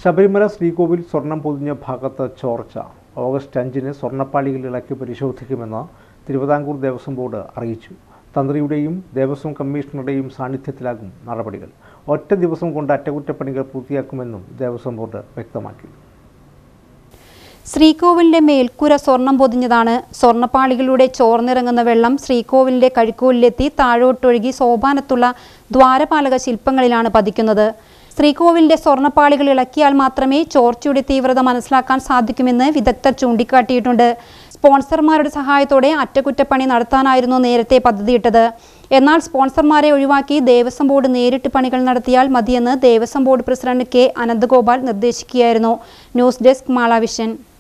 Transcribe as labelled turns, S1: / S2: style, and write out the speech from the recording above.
S1: ശബരിമല ശ്രീകോവിൽ സ്വർണം പൊതിഞ്ഞ ഭാഗത്ത് ചോർച്ച ഓഗസ്റ്റ് അഞ്ചിന് സ്വർണ്ണപ്പാളികൾ ഇളക്കി പരിശോധിക്കുമെന്ന് തിരുവിതാംകൂർ ദേവസ്വം ബോർഡ് അറിയിച്ചു തന്ത്രിയുടെയും ദേവസ്വം കമ്മീഷണറുടെയും സാന്നിധ്യത്തിലാകും നടപടികൾ ഒറ്റ ദിവസം കൊണ്ട് അറ്റകുറ്റപ്പണികൾ പൂർത്തിയാക്കുമെന്നും ദേവസ്വം ബോർഡ് വ്യക്തമാക്കി
S2: ശ്രീകോവിലിന്റെ മേൽക്കൂര സ്വർണം പൊതിഞ്ഞതാണ് സ്വർണ്ണപ്പാളികളിലൂടെ ചോർന്നിറങ്ങുന്ന വെള്ളം ശ്രീകോവിലിന്റെ കഴുക്കോലിലെത്തി താഴോട്ടൊഴുകി സോപാനത്തുള്ള ദ്വാരപാലക ശില്പങ്ങളിലാണ് പതിക്കുന്നത് ശ്രീകോവിലിന്റെ സ്വർണ്ണപ്പാളികൾ ഇളക്കിയാൽ മാത്രമേ ചോർച്ചയുടെ തീവ്രത മനസ്സിലാക്കാൻ സാധിക്കുമെന്ന് വിദഗ്ധർ ചൂണ്ടിക്കാട്ടിയിട്ടുണ്ട് സ്പോൺസർമാരുടെ സഹായത്തോടെ അറ്റകുറ്റപ്പണി നടത്താനായിരുന്നു നേരത്തെ പദ്ധതിയിട്ടത് എന്നാൽ സ്പോൺസർമാരെ ഒഴിവാക്കി ദേവസ്വം ബോർഡ് നേരിട്ട് പണികൾ നടത്തിയാൽ മതിയെന്ന് Devaswom board president K Ananthagopal നിർദ്ദേശിക്കുകയായിരുന്നു ന്യൂസ് ഡെസ്ക് മാളാവിഷൻ